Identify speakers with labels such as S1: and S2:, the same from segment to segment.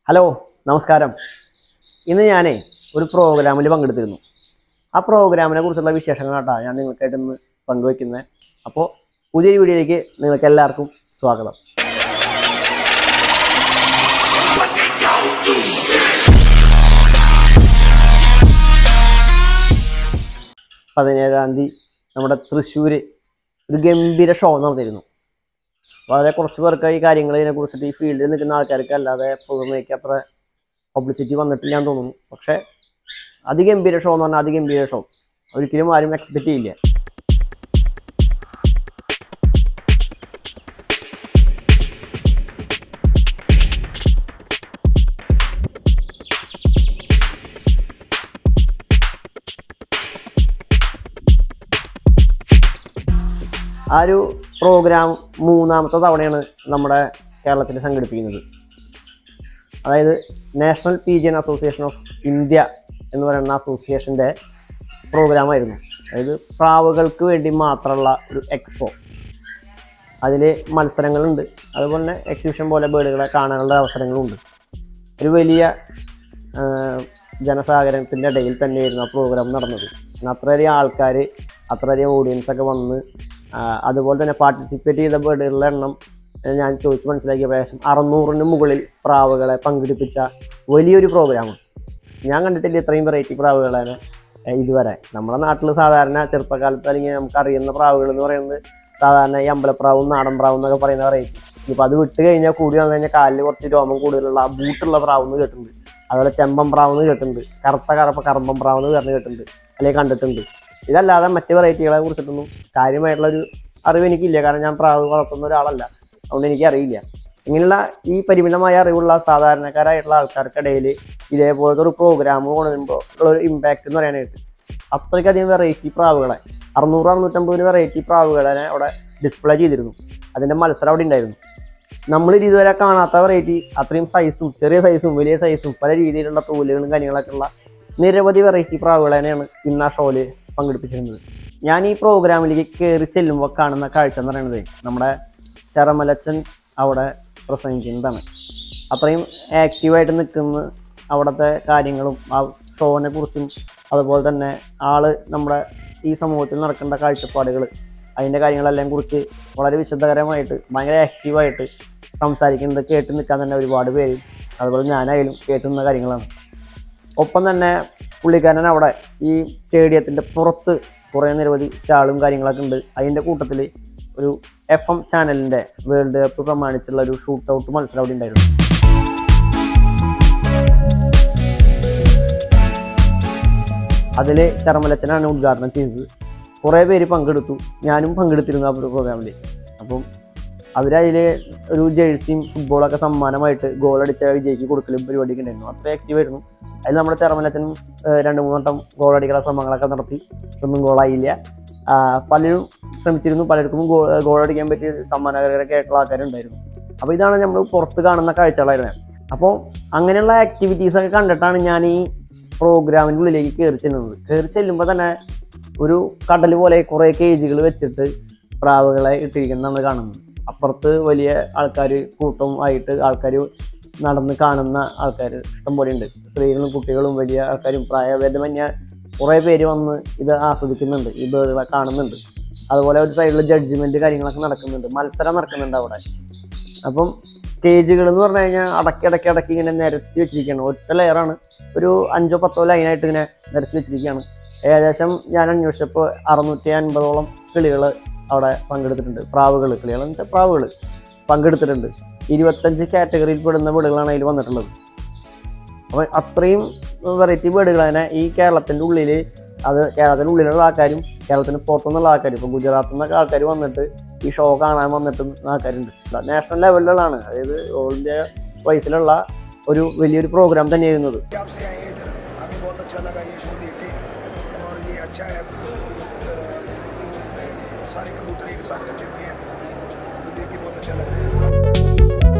S1: Hello നമസ്കാരം ഇന്ന് ഞാനേ ഒരു പ്രോഗ്രാമിൽ പങ്കെടുത്തിരുന്നു ആ പ്രോഗ്രാമിനെ കുറിച്ചുള്ള വിശേഷങ്ങളാട്ടാ ഞാൻ നിങ്ങൾക്കായിട്ട് ഇന്ന് പങ്കുവെക്കുന്നത് അപ്പോൾ പുതിയൊരു വീഡിയോയിലേക്ക് നിങ്ങൾക്ക് എല്ലാവർക്കും സ്വാഗതം പതിനേഴാം തീയതി നമ്മുടെ തൃശ്ശൂർ ഒരു ഗംഭീര ഷോ നടന്നിരുന്നു വളരെ കുറച്ച് പേർക്ക് ഈ കാര്യങ്ങൾ ഇതിനെ കുറിച്ചിട്ട് ഈ ഫീൽഡിൽ നിൽക്കുന്ന ആൾക്കാർക്ക് അല്ലാതെ പുറമേക്ക് അത്ര പബ്ലിസിറ്റി വന്നിട്ടില്ല എന്ന് തോന്നുന്നു പക്ഷേ അതിഗംഭീര ഷോ എന്ന് പറഞ്ഞാൽ അതിഗംഭീര ഷോ ഒരിക്കലും ആരും എക്സ്പെക്ട് ചെയ്യില്ല ആ ഒരു പ്രോഗ്രാം മൂന്നാമത്തെ തവണയാണ് നമ്മുടെ കേരളത്തിൽ സംഘടിപ്പിക്കുന്നത് അതായത് national pigeon association of India എന്ന് പറയുന്ന അസോസിയേഷൻ്റെ പ്രോഗ്രാമായിരുന്നു അതായത് പ്രാവുകൾക്ക് വേണ്ടി മാത്രമുള്ള ഒരു എക്സ്പോ അതിൽ മത്സരങ്ങളുണ്ട് അതുപോലെ തന്നെ എക്സിബിഷൻ പോലെ ബേർഡുകളെ കാണാനുള്ള അവസരങ്ങളുണ്ട് ഒരു വലിയ ആ, ജനസാഗരത്തിൻ്റെ ഇടയിൽ തന്നെയായിരുന്നു ആ പ്രോഗ്രാം നടന്നത് കാരണം അത്രയധികം ആൾക്കാർ അത്രയധികം ഓഡിയൻസ് ഒക്കെ വന്ന് ആ, അതുപോലെ തന്നെ പാർട്ടിസിപ്പേറ്റ് ചെയ്ത ബേർഡുകളുടെ എണ്ണം ഏ, ഞാൻ ചോദിച്ച് മനസ്സിലാക്കിയ ഏകദേശം അറുന്നൂറിന് മുകളിൽ പ്രാവുകളെ പങ്കെടുപ്പിച്ച വലിയൊരു പ്രോഗ്രാമാണ് ഞാൻ കണ്ടിട്ടില്ല ഇത്രയും വെറൈറ്റി പ്രാവുകളെ ഏ, ഇതുവരെ നമ്മുടെ നാട്ടിൽ സാധാരണ ചെറുപ്പകാലത്ത് അല്ലെങ്കിൽ നമുക്ക് അറിയുന്ന പ്രാവുകൾ എന്ന് പറയുന്നത് സാധാരണ ഈ അമ്പലപ്രാവും നാടൻ പ്രാവും എന്നൊക്കെ പറയുന്ന വെറൈറ്റി ഇപ്പം അത് വിട്ട് കഴിഞ്ഞാൽ കൂടി വന്നു കഴിഞ്ഞാൽ കാലിൽ കുറച്ച് രോമം കൂടുതലുള്ള ആ ബൂട്ടുള്ള പ്രാവ് എന്ന് കേട്ടിട്ടുണ്ട് അതുപോലെ ചെമ്പൻ പ്രാവ് എന്ന് കേട്ടിട്ടുണ്ട് കറുത്ത കറുപ്പ കറമ്പൻ പ്രാവ് എന്ന് പറഞ്ഞ് കേട്ടിട്ടുണ്ട് അല്ലെങ്കിൽ കണ്ടിട്ടുണ്ട് ഇതല്ലാതെ മറ്റ് വെറൈറ്റികളെ കുറിച്ചിട്ടൊന്നും കാര്യമായിട്ടുള്ള ഒരു അറിവ് എനിക്കില്ല കാരണം ഞാൻ പ്രാവ് വളർത്തുന്ന ഒരാളല്ല അതുകൊണ്ട് എനിക്കറിയില്ല ഇങ്ങനെയുള്ള ഈ പരിമിതമായ അറിവുള്ള സാധാരണക്കാരായിട്ടുള്ള ആൾക്കാർക്കിടയിൽ ഇതേപോലത്തെ ഒരു പ്രോഗ്രാം കൊണ്ടുവരുമ്പോൾ ഉള്ള ഒരു ഇമ്പാക്റ്റ് എന്ന് പറയാനായിട്ട് അത്രയ്ക്കധികം വെറൈറ്റി പ്രാവുകളെ അറുന്നൂറ് അറുന്നൂറ്റമ്പതിന് വെറൈറ്റി പ്രാവുകളെ അവിടെ ഡിസ്പ്ലേ ചെയ്തിരുന്നു അതിൻ്റെ മത്സരം അവിടെ ഉണ്ടായിരുന്നു നമ്മൾ ഇതുവരെ കാണാത്ത വെറൈറ്റി അത്രയും സൈസും ചെറിയ സൈസും വലിയ സൈസും പല രീതിയിലുള്ള തൂലുകളും കാര്യങ്ങളൊക്കെ ഉള്ള നിരവധി വെറൈറ്റി പ്രാവുകളെയാണ് ഇന്ന് ആ ഷോയിൽ പങ്കെടുപ്പിച്ചിരുന്നത് ഞാൻ ഈ പ്രോഗ്രാമിലേക്ക് കയറി ചെല്ലുമ്പോൾ കാണുന്ന കാഴ്ച എന്ന് പറയുന്നത് നമ്മുടെ ചരമലച്ചൻ അവിടെ പ്രസംഗിക്കുന്നതാണ് അത്രയും ആക്റ്റീവായിട്ട് നിൽക്കുന്ന അവിടുത്തെ കാര്യങ്ങളും ആ ഷോനെ കുറിച്ചും അതുപോലെ തന്നെ ആള് നമ്മുടെ ഈ സമൂഹത്തിൽ നടക്കേണ്ട കാഴ്ചപ്പാടുകൾ അതിൻ്റെ കാര്യങ്ങളെല്ലാം കുറിച്ച് വളരെ വിശദകരമായിട്ട് ഭയങ്കര ആക്റ്റീവായിട്ട് സംസാരിക്കുന്നത് കേട്ട് നിൽക്കാൻ തന്നെ ഒരുപാട് പേര് അതുപോലെ ഞാനായാലും കേട്ടുന്ന കാര്യങ്ങളാണ് ഒപ്പം തന്നെ പുള്ളിക്കാരൻ അവിടെ ഈ സ്റ്റേഡിയത്തിൻ്റെ പുറത്ത് കുറേ നിരവധി സ്റ്റാളും കാര്യങ്ങളൊക്കെ ഉണ്ട് അതിൻ്റെ കൂട്ടത്തിൽ ഒരു എഫ് എം ചാനലിൻ്റെ വേൾഡ് കപ്പ് പ്രമാണിച്ചുള്ള ഒരു ഷൂട്ട് ഔട്ട് മത്സരം അവിടെ ഉണ്ടായിരുന്നു അതിൽ ചർമ്മലച്ചനാണ് ഉദ്ഘാടനം ചെയ്തത് കുറേ പേര് പങ്കെടുത്തു ഞാനും പങ്കെടുത്തിരുന്നു ആ പ്രോഗ്രാമിൽ അപ്പം അവരതിൽ ഒരു ജേഴ്സിയും ഫുട്ബോളൊക്കെ സമ്മാനമായിട്ട് ഗോൾ അടിച്ച വിജയിക്ക് കൊടുക്കലും പരിപാടിയൊക്കെ ഉണ്ടായിരുന്നു അത്ര ആക്റ്റീവായിരുന്നു അതിൽ നമ്മുടെ ചർമ്മലച്ചനും ഏഹ്, രണ്ട് മൂന്ന് വട്ടം ഗോൾ അടിക്കുന്ന ശ്രമങ്ങളൊക്കെ നടത്തി ഒന്നും ഗോളായില്ല ആ, പലരും ശ്രമിച്ചിരുന്നു പലർക്കും ഗോൾ ഗോൾ അടിക്കാൻ പറ്റിയ സമ്മാനകരൊക്കെ ആയിട്ടുള്ള ആൾക്കാരുണ്ടായിരുന്നു അപ്പോൾ ഇതാണ് നമ്മൾ പുറത്ത് കാണുന്ന കാഴ്ചകളായിരുന്നത് അപ്പോൾ അങ്ങനെയുള്ള ആക്ടിവിറ്റീസ് ഒക്കെ കണ്ടിട്ടാണ് ഞാൻ ഈ പ്രോഗ്രാമിൻ്റെ ഉള്ളിലേക്ക് കയറി ചെല്ലുന്നത് കയറി ചെല്ലുമ്പോൾ തന്നെ ഒരു കടൽ പോലെ കുറേ കേജുകൾ വെച്ചിട്ട് പ്രാവുകളെ ഇട്ടിരിക്കുന്നതാണ് കാണുന്നത് അപ്പുറത്ത് വലിയ ആൾക്കാർ കൂട്ടം ആയിട്ട് ആൾക്കാർ നടന്ന് കാണുന്ന ആൾക്കാർ ഇഷ്ടംപോലെ ഉണ്ട് സ്ത്രീകളും കുട്ടികളും വലിയ ആൾക്കാരും പ്രായഭേദമന്യ കുറേ പേര് വന്ന് ഇത് ആസ്വദിക്കുന്നുണ്ട് ഈ ബേർഡുകളെ കാണുന്നുണ്ട് അതുപോലെ ഒരു സൈഡിൽ ജഡ്ജ്മെന്റ് കാര്യങ്ങളൊക്കെ നടക്കുന്നുണ്ട് മത്സരം നടക്കുന്നുണ്ട് അവിടെ അപ്പം കേജുകൾ എന്ന് പറഞ്ഞു കഴിഞ്ഞാൽ അടക്കി അടക്കി അടക്കി ഇങ്ങനെ നിരത്തി വെച്ചിരിക്കുകയാണ് ഒറ്റ ലെയറാണ് ഒരു അഞ്ചോ പത്തോ ലൈനായിട്ട് ഇങ്ങനെ നിരത്തി വെച്ചിരിക്കുകയാണ് ഏകദേശം ഞാൻ അന്വേഷിച്ചപ്പോൾ അറുന്നൂറ്റി അൻപതോളം കിളികൾ അവിടെ പങ്കെടുത്തിട്ടുണ്ട് പ്രാവുകൾ കിളികൾ എന്ന് വെച്ചാൽ പ്രാവുകൾ പങ്കെടുത്തിട്ടുണ്ട് ഇരുപത്തഞ്ച് കാറ്റഗറിയിൽ പെടുന്ന വീടുകളാണ് അതിൽ വന്നിട്ടുള്ളത് അപ്പോൾ അത്രയും വെറൈറ്റി ബേർഡുകൾ തന്നെ ഈ കേരളത്തിൻ്റെ ഉള്ളിൽ അത് കേരളത്തിൻ്റെ ഉള്ളിലുള്ള ആൾക്കാരും കേരളത്തിന് പുറത്തുനിന്നുള്ള ആൾക്കാരും ഇപ്പോൾ ഗുജറാത്തിൽ നിന്നൊക്കെ ആൾക്കാർ വന്നിട്ട് ഈ ഷോ കാണാൻ വന്നിട്ട് ആൾക്കാരുണ്ട് നാഷണൽ ലെവലിലുള്ളതാണ് അതായത് ഓൾ ഇന്ത്യ വയസ്സിലുള്ള ഒരു വലിയൊരു പ്രോഗ്രാം തന്നെയായിരുന്നു ഇത്.
S2: आप से आए हैं इधर हमें बहुत अच्छा लगा ये शो देख के और ये अच्छा है अ, जो उसमें सारे कबूतर एक साथ रखे हुए हैं तो देख के बहुत अच्छा लग रहा है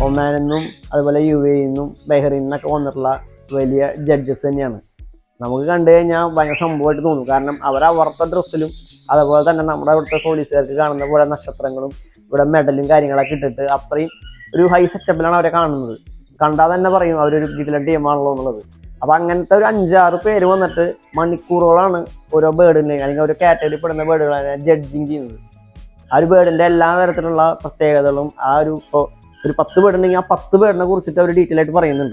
S1: ഒമാനിൽ നിന്നും അതുപോലെ യു എയിൽ നിന്നും ബഹ്റൈനിൽ നിന്നൊക്കെ വന്നിട്ടുള്ള വലിയ ജഡ്ജസ് തന്നെയാണ് നമുക്ക് കണ്ടു കഴിഞ്ഞാൽ ഭയങ്കര സംഭവമായിട്ട് തോന്നും കാരണം അവർ അവരുടെ ഡ്രസ്സിലും അതുപോലെ തന്നെ നമ്മുടെ ഇവിടുത്തെ പോലീസുകാർക്ക് കാണുന്ന പോലെ നക്ഷത്രങ്ങളും ഇവിടെ മെഡലും കാര്യങ്ങളൊക്കെ ഇട്ടിട്ട് അത്രയും ഒരു ഹൈ സെറ്റപ്പിലാണ് അവരെ കാണുന്നത് കണ്ടാൽ തന്നെ പറയും അവരൊരു വീട്ടിലെ ടീമാണല്ലോ എന്നുള്ളത് അപ്പൊ അങ്ങനത്തെ ഒരു അഞ്ചാറ് പേര് വന്നിട്ട് മണിക്കൂറുകളാണ് ഓരോ ബേർഡിനെ അല്ലെങ്കിൽ ഓരോ കാറ്റഗറി പെടുന്ന ബേർഡുകളെ ജഡ്ജിങ് ചെയ്യുന്നത് ആ ഒരു ബേർഡിന്റെ എല്ലാ തരത്തിലുള്ള പ്രത്യേകതകളും ആ ഒരു ഇപ്പോൾ ഒരു പത്ത് ബേർഡ് ഉണ്ടെങ്കിൽ ആ പത്ത് ബേർഡിനെ കുറിച്ചിട്ട് അവർ ഡീറ്റെയിൽ ആയിട്ട് പറയുന്നുണ്ട്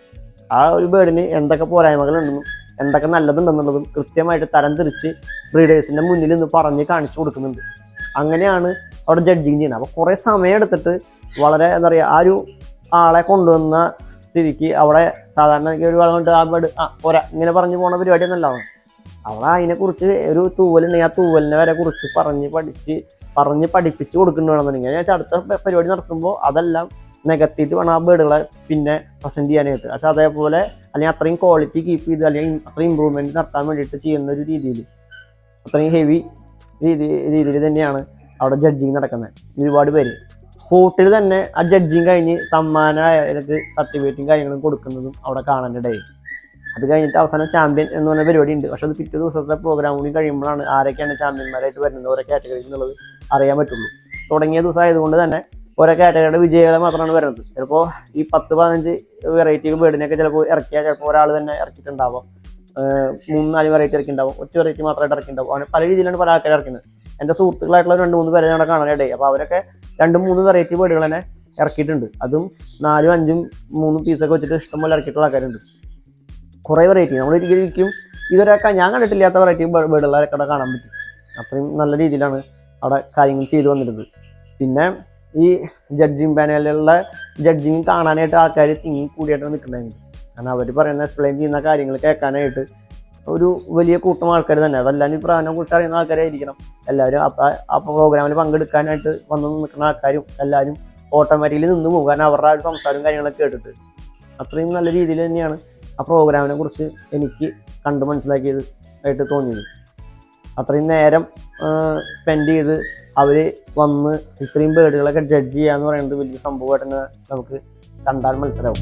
S1: ആ ഒരു ബേർഡിന് എന്തൊക്കെ പോരായ്മകളുണ്ടെന്നും എന്തൊക്കെ നല്ലതുണ്ടെന്നുള്ളതും കൃത്യമായിട്ട് തരം തിരിച്ച് ബ്രീഡേഴ്സിന്റെ മുന്നിൽ നിന്ന് പറഞ്ഞ് കാണിച്ചു കൊടുക്കുന്നുണ്ട് അങ്ങനെയാണ് അവിടെ ജഡ്ജിങ് ചെയ്യുന്നത് അപ്പോൾ കുറേ സമയം എടുത്തിട്ട് വളരെ എന്താ പറയുക ആ ഒരു ആളെ കൊണ്ടുവന്ന സ്ഥിതിക്ക് അവിടെ സാധാരണ ഒരു വെള്ളം കൊണ്ട് ആ ബേർഡ് ആ പോരാ ഇങ്ങനെ പറഞ്ഞു പോണ പരിപാടി ഒന്നല്ല അവിടെ അതിനെക്കുറിച്ച് ഒരു തൂവലുണ്ടെങ്കിൽ ആ തൂവലിനെ വരെ കുറിച്ച് പറഞ്ഞ് പഠിച്ച് പറഞ്ഞ് പഠിപ്പിച്ച് കൊടുക്കുന്നു വേണമെന്നുണ്ടെങ്കിൽ ഞാൻ അടുത്ത പ- പരിപാടി നടത്തുമ്പോൾ അതെല്ലാം നികത്തിയിട്ട് വേണം ആ ബേർഡുകളെ പിന്നെ പ്രസന്റ് ചെയ്യാനായിട്ട് പക്ഷെ അതേപോലെ അല്ലെങ്കിൽ അത്രയും ക്വാളിറ്റി കീപ്പ് ചെയ്ത് അല്ലെങ്കിൽ അത്രയും ഇമ്പ്രൂവ്മെന്റ് നടത്താൻ വേണ്ടിയിട്ട് ചെയ്യുന്ന ഒരു രീതിയിൽ അത്രയും ഹെവി രീതി രീതിയിൽ തന്നെയാണ് അവിടെ ജഡ്ജിങ് നടക്കുന്നത് ഒരുപാട് പേര് സ്പോട്ടിൽ തന്നെ ആ ജഡ്ജിങ് കഴിഞ്ഞ് സമ്മാനമായവർക്ക് സർട്ടിഫിക്കറ്റും കാര്യങ്ങളും കൊടുക്കുന്നതും അവിടെ കാണാനിടയായി അത് കഴിഞ്ഞിട്ട് അവസാനം ചാമ്പ്യൻ എന്ന് പറഞ്ഞ പരിപാടി ഉണ്ട് പക്ഷെ അത് പിറ്റേ ദിവസത്തെ പ്രോഗ്രാം കൂടി കഴിയുമ്പോഴാണ് ആരൊക്കെയാണ് ചാമ്പ്യന്മാരായിട്ട് വരുന്നത് ഓരോ കാറ്റഗറിയിൽ എന്നുള്ളത് അറിയാൻ പറ്റുള്ളൂ തുടങ്ങിയ ദിവസം ആയതുകൊണ്ട് തന്നെ ഓരോ കാറ്റഗറിയുടെ വിജയികളെ മാത്രമാണ് വരുന്നത് ചിലപ്പോൾ ഈ പത്ത് പതിനഞ്ച് വെറൈറ്റി ബേർഡിനെയൊക്കെ ചിലപ്പോൾ ഇറക്കിയാൽ ചിലപ്പോൾ ഒരാൾ തന്നെ ഇറക്കിയിട്ടുണ്ടാവാം ഏഹ് മൂന്ന് നാല് വെറൈറ്റി ഇറക്കിണ്ടാവും ഒറ്റ വെറൈറ്റി മാത്രമായിട്ട് ഇറക്കിണ്ടാവും അങ്ങനെ പല രീതിയിലാണ് പല ആൾക്കാർ ഇറക്കുന്നത് എൻ്റെ സുഹൃത്തുക്കളായിട്ടുള്ള രണ്ട് മൂന്ന് പേരെ ഞങ്ങളുടെ കാണാനിടയായി അപ്പോൾ അവരൊക്കെ രണ്ട് മൂന്ന് വെറൈറ്റി ബേർഡുകൾ തന്നെ ഇറക്കിയിട്ടുണ്ട് അതും നാലും അഞ്ചും മൂന്നും പീസൊക്കെ വെച്ചിട്ട് ഇഷ്ടംപോലെ ഇറക്കിയിട്ടുള്ള ആൾക്കാരുണ്ട് കുറേ വെറൈറ്റി നമ്മൾ ഒരിക്കലും ഇതൊരൊക്കെ ഞാൻ കണ്ടിട്ടില്ലാത്ത വെറൈറ്റി ബേർഡുകളൊക്കെ അവിടെ കാണാൻ പറ്റും അത്രയും നല്ല രീതിയിലാണ് അവിടെ കാര്യങ്ങൾ ചെയ്തു വന്നിരുന്നത് പിന്നെ ഈ ജഡ്ജിങ് പാനലിലുള്ള ജഡ്ജിങ് കാണാനായിട്ട് ആൾക്കാർ തിങ്ങി കൂടിയായിട്ടാണ് നിൽക്കുന്നുണ്ടായിരുന്നു കാരണം അവർ പറയുന്ന എക്സ്പ്ലെയിൻ ചെയ്യുന്ന കാര്യങ്ങൾ കേൾക്കാനായിട്ട് ഒരു വലിയ കൂട്ടം ആൾക്കാർ തന്നെ അതെല്ലാം ഈ പ്രാവിനെ കുറിച്ച് അറിയുന്ന ആൾക്കാരായിരിക്കണം എല്ലാവരും അപ്പം ആ പ്രോഗ്രാമിൽ പങ്കെടുക്കാനായിട്ട് വന്ന് നിൽക്കുന്ന ആൾക്കാരും എല്ലാവരും ഓട്ടോമാറ്റിക്കലി നിന്ന് പോകും കാരണം അവരുടെ ആ ഒരു സംസാരവും കാര്യങ്ങളൊക്കെ കേട്ടിട്ട് അത്രയും നല്ല രീതിയിൽ തന്നെയാണ് ആ പ്രോഗ്രാമിനെ കുറിച്ച് എനിക്ക് കണ്ട് മനസ്സിലാക്കിയത് ആയിട്ട് തോന്നിയത് അത്രയും നേരം സ്പെൻഡ് ചെയ്ത് അവർ വന്ന് ഇത്രയും ബേർഡുകളൊക്കെ ജഡ്ജ് ചെയ്യുക എന്ന് പറയുന്നത് വലിയ സംഭവമായിട്ട് തന്നെ നമുക്ക് കണ്ടാൽ മനസ്സിലാവും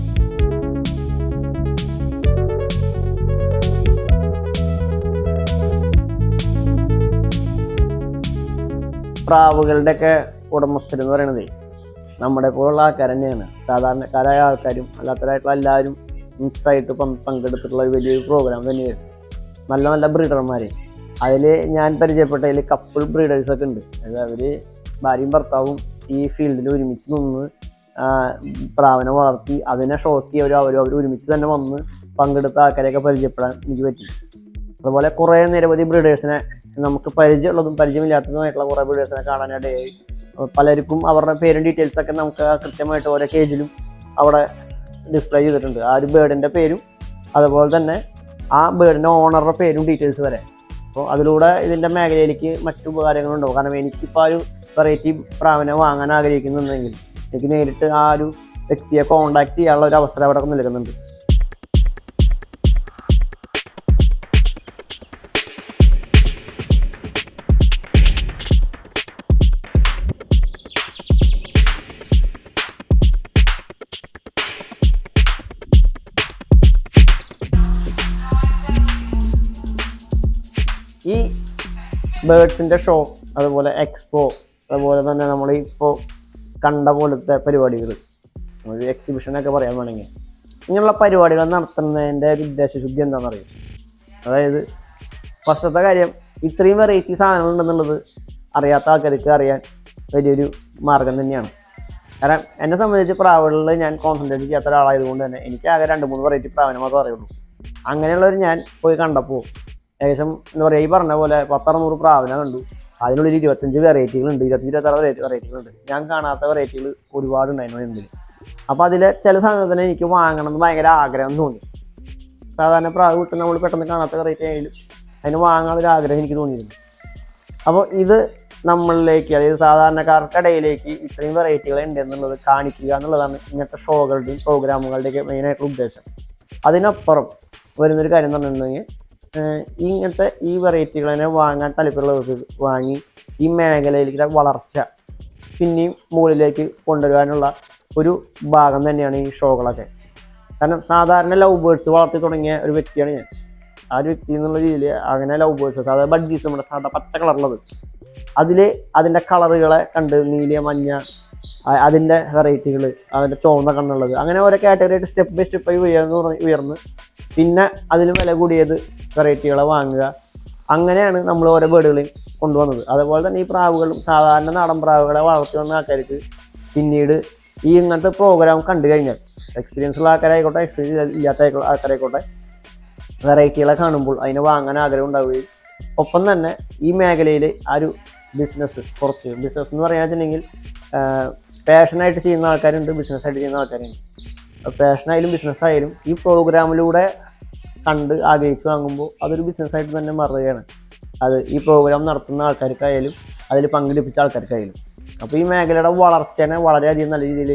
S1: പ്രാവുകളുടെയൊക്കെ ഉടമസ്ഥർ എന്ന് പറയുന്നത് നമ്മുടെ പോലുള്ള ആൾക്കാർ തന്നെയാണ് സാധാരണക്കാരായ ആൾക്കാരും അല്ലാത്തവരായിട്ടുള്ള എല്ലാവരും മിക്സ് ആയിട്ട് പങ്ക് പങ്കെടുത്തിട്ടുള്ള ഒരു വലിയൊരു പ്രോഗ്രാം തന്നെയാണ് നല്ല നല്ല ബ്രീഡർമാർ അതിൽ ഞാൻ പരിചയപ്പെട്ടതിൽ കപ്പിൾ ബ്രീഡേഴ്സ് ഒക്കെ ഉണ്ട് അതായത് അവർ ഭാര്യയും ഭർത്താവും ഈ ഫീൽഡിൽ ഒരുമിച്ച് നിന്ന് ആ, പ്രാവിനെ വളർത്തി അതിനെ ഷോക്കി അവർ അവരും അവർ ഒരുമിച്ച് തന്നെ വന്ന് പങ്കെടുത്ത ആൾക്കാരെയൊക്കെ പരിചയപ്പെടാൻ എനിക്ക് പറ്റി അതുപോലെ കുറേ നിരവധി ബ്രീഡേഴ്സിനെ നമുക്ക് പരിചയമുള്ളതും പരിചയമില്ലാത്തതുമായിട്ടുള്ള കുറേ ബ്രീഡേഴ്സിനെ കാണാനിടയായി പലർക്കും അവരുടെ പേരും ഡീറ്റെയിൽസ് ഒക്കെ നമുക്ക് കൃത്യമായിട്ട് ഓരോ കേജിലും അവിടെ ഡിസ്പ്ലേ ചെയ്തിട്ടുണ്ട് ആ ഒരു ബേർഡിൻ്റെ പേരും അതുപോലെ തന്നെ ആ ബേർഡിൻ്റെ ഓണറുടെ പേരും ഡീറ്റെയിൽസ് വരെ അപ്പോൾ അതിലൂടെ ഇതിൻ്റെ മേഖലയിലേക്ക് മറ്റു ഉപകാരങ്ങളുണ്ടാവും കാരണം എനിക്കിപ്പോൾ ആ ഒരു വെറൈറ്റി പ്രാവിനെ വാങ്ങാൻ ആഗ്രഹിക്കുന്നുണ്ടെങ്കിൽ എനിക്ക് നേരിട്ട് ആ ഒരു വ്യക്തിയെ കോൺടാക്ട് ചെയ്യാനുള്ള ഒരു അവസരം അവിടെ നൽകുന്നുണ്ട് ഈ ബേർഡ്സിൻ്റെ ഷോ അതുപോലെ എക്സ്പോ അതുപോലെ തന്നെ നമ്മൾ ഇപ്പോൾ കണ്ട പോലത്തെ പരിപാടികൾ ഒരു എക്സിബിഷനൊക്കെ പറയാൻ വേണമെങ്കിൽ ഇങ്ങനെയുള്ള പരിപാടികൾ നടത്തുന്നതിൻ്റെ ഒരു ഉദ്ദേശശുദ്ധി എന്താണെന്ന് അറിയും അതായത് ഫസ്റ്റത്തെ കാര്യം ഇത്രയും വെറൈറ്റി സാധനങ്ങൾ ഉണ്ടെന്നുള്ളത് അറിയാത്ത ആൾക്കാർക്ക് അറിയാൻ വലിയൊരു മാർഗം തന്നെയാണ് കാരണം എന്നെ സംബന്ധിച്ച് പ്രാവുകളിൽ ഞാൻ കോൺസെൻട്രേറ്റ് ചെയ്യാത്ത ഒരാളായതുകൊണ്ട് തന്നെ എനിക്ക് ആകെ രണ്ട് മൂന്ന് വെറൈറ്റി പ്രാവിനെ മാത്രമേ അറിയുള്ളൂ അങ്ങനെയുള്ളവർ ഞാൻ പോയി കണ്ടപ്പോൾ ഏകദേശം എന്താ പറയുക ഈ പറഞ്ഞ പോലെ പത്തറുന്നൂറ് പ്രാവിനെ കണ്ടു അതിനുള്ളിൽ ഇരുപത്തഞ്ച് വെറൈറ്റികളുണ്ട് ഇരുപത്തഞ്ച് ഇരുപത്താറ് വെറൈറ്റി വെറൈറ്റികളുണ്ട് ഞാൻ കാണാത്ത വെറൈറ്റികൾ ഒരുപാടുണ്ടായിരുന്നു മുന്നിൽ അപ്പോൾ അതിൽ ചില സാധനത്തിന് എനിക്ക് വാങ്ങണം എന്ന് ഭയങ്കര ആഗ്രഹം തോന്നി സാധാരണ പ്രാവ് വിട്ട് നമ്മൾ പെട്ടെന്ന് കാണാത്ത വെറൈറ്റി ആയാലും അതിന് വാങ്ങാനൊരു ആഗ്രഹം എനിക്ക് തോന്നിയിരുന്നു അപ്പോൾ ഇത് നമ്മളിലേക്ക് അതായത് സാധാരണക്കാർക്കിടയിലേക്ക് ഇത്രയും വെറൈറ്റികൾ ഉണ്ട് എന്നുള്ളത് കാണിക്കുക എന്നുള്ളതാണ് ഇങ്ങനത്തെ ഷോകളുടെയും പ്രോഗ്രാമുകളുടെയൊക്കെ മെയിനായിട്ടുള്ള ഉദ്ദേശം അതിനപ്പുറം വരുന്നൊരു കാര്യം എന്ന് പറഞ്ഞിട്ടുണ്ടെങ്കിൽ ഏഹ് ഈ ഇങ്ങനത്തെ ഈ വെറൈറ്റികളെ വാങ്ങാൻ താല്പര്യമുള്ളവർക്ക് വാങ്ങി ഈ മേഖലയിലേക്ക് വളർച്ച പിന്നെയും മുകളിലേക്ക് കൊണ്ടുവരാനുള്ള ഒരു ഭാഗം തന്നെയാണ് ഈ ഷോകളൊക്കെ കാരണം സാധാരണ ലവ് ബേർഡ്സ് വളർത്തി തുടങ്ങിയ ഒരു വ്യക്തിയാണ് ഞാൻ ആ ഒരു വ്യക്തി എന്നുള്ള രീതിയിൽ അങ്ങനെ ലവ് ബേർഡ്സ് സാധാരണ ബഡ്ജീസ് നമ്മുടെ സാധാ പച്ച കളറുള്ളത് അതിൽ അതിൻ്റെ കളറുകളെ കണ്ട് നീല മഞ്ഞ ആ- അതിൻ്റെ വെറൈറ്റികൾ അതിൻ്റെ ചുവന്ന കണ്ണുള്ളത് അങ്ങനെ ഓരോ കാറ്റഗറി ആയിട്ട് സ്റ്റെപ്പ് ബൈ സ്റ്റെപ്പായി ഉയർന്ന് ഉറ- ഉയർന്ന് പിന്നെ അതിലും വില കൂടിയത് വെറൈറ്റികളെ വാങ്ങുക അങ്ങനെയാണ് നമ്മൾ ഓരോ ബേർഡുകളെയും കൊണ്ടുവന്നത് അതുപോലെ തന്നെ ഈ പ്രാവുകളും സാധാരണ നാടൻ പ്രാവുകളെ വളർത്തി വന്ന ആൾക്കാർക്ക് പിന്നീട് ഈ ഇങ്ങനത്തെ പ്രോഗ്രാം കണ്ടു കഴിഞ്ഞാൽ എക്സ്പീരിയൻസ് ഉള്ള ആൾക്കാരായിക്കോട്ടെ എക്സ്പീരിയൻസ് ഇല്ലാത്ത ആയിക്കോ- ആൾക്കാരായിക്കോട്ടെ വെറൈറ്റികളെ കാണുമ്പോൾ അതിനെ വാങ്ങാൻ ആഗ്രഹം ഉണ്ടാവുകയും ഒപ്പം തന്നെ ഈ മേഖലയിൽ ആ ഒരു ബിസിനസ് കുറച്ച് ബിസിനസ് എന്ന് പറയാൻ വെച്ചിട്ടുണ്ടെങ്കിൽ പാഷനായിട്ട് ചെയ്യുന്ന ആൾക്കാരുണ്ട് ബിസിനസ്സായിട്ട് ചെയ്യുന്ന ആൾക്കാരുണ്ട് പാഷനായാലും ബിസിനസ് ആയാലും ഈ പ്രോഗ്രാമിലൂടെ കണ്ട് ആഗ്രഹിച്ച് വാങ്ങുമ്പോൾ അതൊരു ബിസിനസ്സായിട്ട് തന്നെ മാറുകയാണ് അത് ഈ പ്രോഗ്രാം നടത്തുന്ന ആൾക്കാർക്കായാലും അതിൽ പങ്കെടുപ്പിച്ച ആൾക്കാർക്കായാലും അപ്പോൾ ഈ മേഖലയുടെ വളർച്ചേനെ വളരെയധികം നല്ല രീതിയിൽ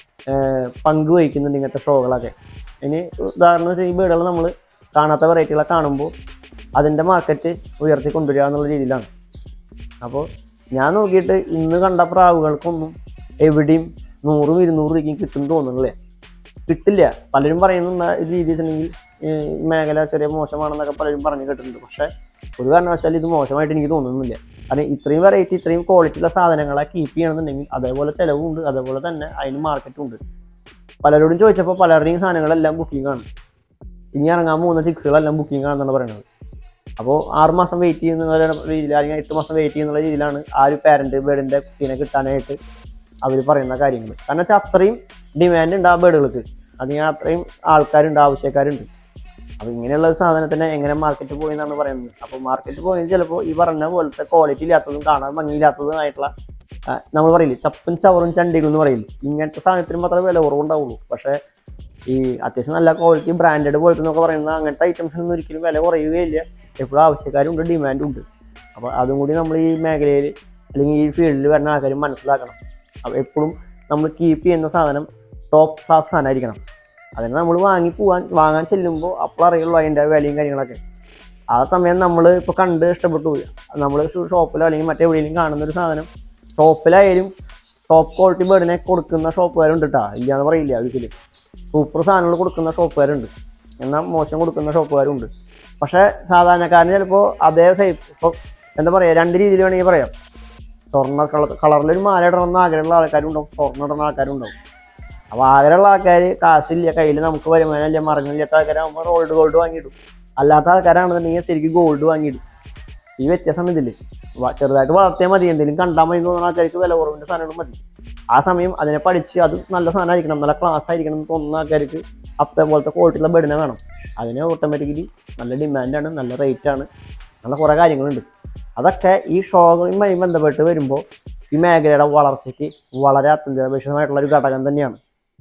S1: പങ്കുവഹിക്കുന്നുണ്ട് ഇങ്ങനത്തെ ഷോകളൊക്കെ ഇനി ഉദാഹരണം വെച്ചാൽ ഈ ബേഡുകൾ നമ്മൾ കാണാത്ത വെറൈറ്റികളെ കാണുമ്പോൾ അതിൻ്റെ മാർക്കറ്റ് ഉയർത്തി കൊണ്ടുവരിക എന്നുള്ള രീതിയിലാണ് അപ്പോൾ ഞാൻ നോക്കിയിട്ട് ഇന്ന് കണ്ട പ്രാവുകൾക്കൊന്നും എവിടെയും നൂറും ഇരുന്നൂറ് രൂപയ്ക്കും കിട്ടും തോന്നുന്നില്ലേ കിട്ടില്ല പലരും പറയുന്ന ഒരു രീതി വെച്ചിട്ടുണ്ടെങ്കിൽ ഈ മേഖല ചെറിയ മോശമാണെന്നൊക്കെ പലരും പറഞ്ഞു കേട്ടിട്ടുണ്ട് പക്ഷേ ഒരു കാരണവശാലും ഇത് മോശമായിട്ട് എനിക്ക് തോന്നുന്നില്ല കാരണം ഇത്രയും വെറൈറ്റി ഇത്രയും ക്വാളിറ്റി ഉള്ള സാധനങ്ങളെ കീപ്പ് ചെയ്യണമെന്നുണ്ടെങ്കിൽ അതേപോലെ ചിലവും ഉണ്ട് അതേപോലെ തന്നെ അതിന് മാർക്കറ്റും ഉണ്ട് പലരോടും ചോദിച്ചപ്പോൾ പലരുടെയും സാധനങ്ങളെല്ലാം ബുക്കിംഗ് ആണ് ഇനി ഇറങ്ങാൻ പോകുന്ന ചിക്സുകളെല്ലാം ബുക്കിംഗ് ആണെന്നാണ് പറയുന്നത് അപ്പോൾ ആറ് മാസം വെയിറ്റ് ചെയ്യുന്ന രീതിയിൽ അല്ലെങ്കിൽ എട്ട് മാസം വെയിറ്റ് ചെയ്യുന്ന രീതിയിലാണ് ആ ഒരു പാരന്റ് ബേഡിന്റെ കുട്ടീനെ കിട്ടാനായിട്ട് അവർ പറയുന്ന കാര്യങ്ങൾ കാരണം വെച്ചാൽ അത്രയും ഡിമാൻഡ് ഉണ്ട് ആ ബേഡുകൾക്ക് അതിന് അത്രയും ആൾക്കാരുണ്ട് ആവശ്യക്കാരുണ്ട് അപ്പോൾ ഇങ്ങനെയുള്ള ഒരു സാധനത്തിന് എങ്ങനെ മാർക്കറ്റ് പോയി എന്നാണ് പറയുന്നത് അപ്പോൾ മാർക്കറ്റ് പോയത് ചിലപ്പോൾ ഈ പറഞ്ഞ പോലത്തെ ക്വാളിറ്റി ഇല്ലാത്തതും കാണാൻ ഭംഗിയില്ലാത്തതും ആയിട്ടുള്ള ആ, നമ്മൾ പറയില്ലേ ചപ്പും ചവറും ചണ്ടികളും എന്ന് പറയില്ലേ ഇങ്ങനത്തെ സാധനത്തിന് മാത്രമേ വില കുറവുണ്ടാവുള്ളൂ പക്ഷേ ഈ അത്യാവശ്യം നല്ല ക്വാളിറ്റി ബ്രാൻഡഡ് പോലത്തെ എന്നൊക്കെ പറയുന്ന അങ്ങനത്തെ ഐറ്റംസിനൊന്നും ഒരിക്കലും വില കുറയുകയില്ല എപ്പോഴും ആവശ്യക്കാരുണ്ട് ഡിമാൻഡും ഉണ്ട് അപ്പോൾ അതും കൂടി നമ്മൾ ഈ മേഖലയിൽ അല്ലെങ്കിൽ ഈ ഫീൽഡിൽ വരുന്ന ആൾക്കാർ മനസ്സിലാക്കണം അപ്പോൾ എപ്പോഴും നമ്മൾ കീപ്പ് ചെയ്യുന്ന സാധനം ടോപ്പ് ക്ലാസ് സാധനമായിരിക്കണം അതിന് നമ്മൾ വാങ്ങി പോവാൻ വാങ്ങാൻ ചെല്ലുമ്പോൾ അപ്പോൾ അറിയുള്ളൂ അതിൻ്റെ വിലയും കാര്യങ്ങളൊക്കെ ആ സമയം നമ്മൾ ഇപ്പോൾ കണ്ട് ഇഷ്ടപ്പെട്ടു പോയി നമ്മൾ ഷോപ്പിലോ അല്ലെങ്കിൽ മറ്റെവിടെയെങ്കിലും കാണുന്ന ഒരു സാധനം ഷോപ്പിലായാലും ടോപ്പ് ക്വാളിറ്റി ബേർഡിനെ കൊടുക്കുന്ന ഷോപ്പുകാരുണ്ട് കേട്ടോ ഇല്ലാന്ന് പറയില്ല ഒരിക്കലും സൂപ്പർ സാധനങ്ങൾ കൊടുക്കുന്ന ഷോപ്പുകാരുണ്ട് എന്നാൽ മോശം കൊടുക്കുന്ന ഷോപ്പുകാരുണ്ട് പക്ഷേ സാധാരണക്കാരന് ചിലപ്പോൾ അതേ സൈപ്പ് ഇപ്പോൾ എന്താ പറയുക രണ്ട് രീതിയിൽ വേണമെങ്കിൽ പറയാം സ്വർണ്ണ കളർ കളറിലൊരു മാല ഇടണമെന്ന് ആഗ്രഹമുള്ള ആൾക്കാരുണ്ടാവും സ്വർണ്ണം ഇടുന്ന ആൾക്കാരുണ്ടാവും അപ്പോൾ ആഗ്രഹമുള്ള ആൾക്കാർ കാശില്ല കയ്യിൽ നമുക്ക് വരുമാനമില്ല മറിഞ്ഞില്ലാത്ത ആൾക്കാരാകുമ്പോൾ റോൾഡ് ഗോൾഡ് വാങ്ങിയിടും അല്ലാത്ത ആൾക്കാരാണെന്നുണ്ടെങ്കിൽ ശരിക്കും ഗോൾഡ് വാങ്ങിയിടും ഈ വ്യത്യാസം ഇതില് വ- ചെറുതായിട്ട് വളർത്തിയാൽ മതി എന്തെങ്കിലും കണ്ടാൽ മതി എന്ന് തോന്നുന്ന ആൾക്കാർക്ക് വില കുറവിൻ്റെ സാധനങ്ങൾ മതി ആ സമയം അതിനെ പഠിച്ച് അത് നല്ല സാധനമായിരിക്കണം നല്ല ക്ലാസ് ആയിരിക്കണം എന്ന് തോന്നുന്ന ആൾക്കാർക്ക് അതേപോലത്തെ ക്വാളിറ്റിയുള്ള ബെഡിനെ വേണം അതിന് ഓട്ടോമാറ്റിക്കലി നല്ല ഡിമാൻഡാണ് നല്ല റേറ്റാണ് നല്ല കുറേ കാര്യങ്ങളുണ്ട് അതൊക്കെ ഈ ഷോകളുമായി ബന്ധപ്പെട്ട് വരുമ്പോൾ ഈ മേഖലയുടെ വളർച്ചയ്ക്ക് വളരെ അത്യന്താപേക്ഷിതമായിട്ടുള്ള ഒരു ഘടകം തന്നെയാണ്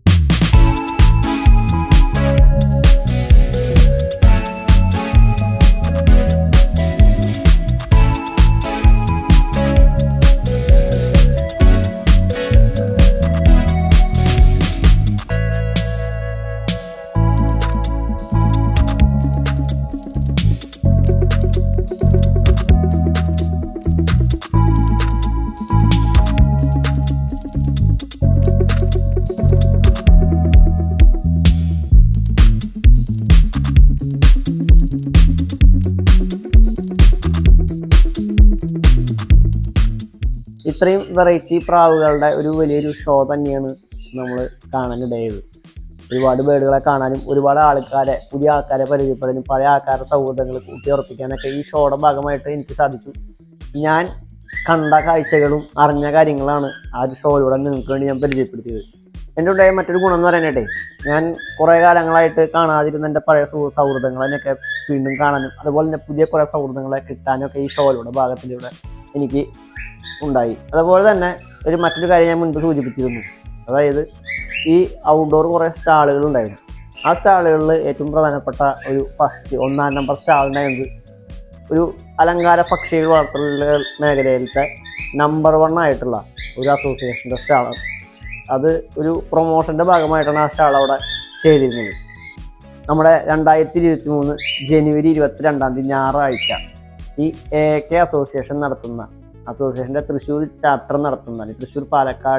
S1: ഇത്രയും വെറൈറ്റി പ്രാവുകളുടെ ഒരു വലിയൊരു ഷോ തന്നെയാണ് നമ്മൾ കാണാനിടയത് ഒരുപാട് ബേഡുകളെ കാണാനും ഒരുപാട് ആൾക്കാരെ പുതിയ ആൾക്കാരെ പരിചയപ്പെടാനും പഴയ ആൾക്കാരുടെ സൗഹൃദങ്ങൾ കൂട്ടിയുറപ്പിക്കാനൊക്കെ ഈ ഷോയുടെ ഭാഗമായിട്ട് എനിക്ക് സാധിച്ചു ഞാൻ കണ്ട കാഴ്ചകളും അറിഞ്ഞ കാര്യങ്ങളാണ് ആ ഒരു ഷോയിലൂടെ നിങ്ങൾക്ക് വേണ്ടി ഞാൻ പരിചയപ്പെടുത്തിയത് എൻ്റെ ഉണ്ടായ മറ്റൊരു ഗുണം എന്ന് പറയാനായിട്ടേ ഞാൻ കുറേ കാലങ്ങളായിട്ട് കാണാതിരുന്ന എൻ്റെ പഴയ സൗ- സൗഹൃദങ്ങളെയൊക്കെ വീണ്ടും കാണാനും അതുപോലെ തന്നെ പുതിയ കുറേ സൗഹൃദങ്ങളെ കിട്ടാനൊക്കെ ഈ ഷോയിലൂടെ ഭാഗത്തിലൂടെ എനിക്ക് ഉണ്ടായി അതുപോലെ തന്നെ ഒരു മറ്റൊരു കാര്യം ഞാൻ മുൻപ് സൂചിപ്പിച്ചിരുന്നു അതായത് ഈ ഔട്ട്ഡോർ കുറേ സ്റ്റാളുകൾ ഉണ്ടായിരുന്നു ആ സ്റ്റാളുകളിൽ ഏറ്റവും പ്രധാനപ്പെട്ട ഒരു ഫസ്റ്റ് ഒന്നാം നമ്പർ സ്റ്റാളുണ്ടായത് ഒരു അലങ്കാര പക്ഷികൾ വളർത്തൽ മേഖലയിലത്തെ നമ്പർ വൺ ആയിട്ടുള്ള ഒരു അസോസിയേഷൻ്റെ സ്റ്റാളാണ് അത് ഒരു പ്രൊമോഷൻ്റെ ഭാഗമായിട്ടാണ് ആ സ്റ്റാൾ അവിടെ ചെയ്തിരുന്നത് നമ്മുടെ രണ്ടായിരത്തി ഇരുപത്തി മൂന്ന് ജനുവരി ഇരുപത്തി രണ്ടാം തീയതി ഞായറാഴ്ച ഈ എ കെ അസോസിയേഷൻ നടത്തുന്ന അസോസിയേഷൻ്റെ തൃശ്ശൂർ ചാപ്റ്റർ നടത്തുന്ന അല്ലെങ്കിൽ തൃശ്ശൂർ പാലക്കാട്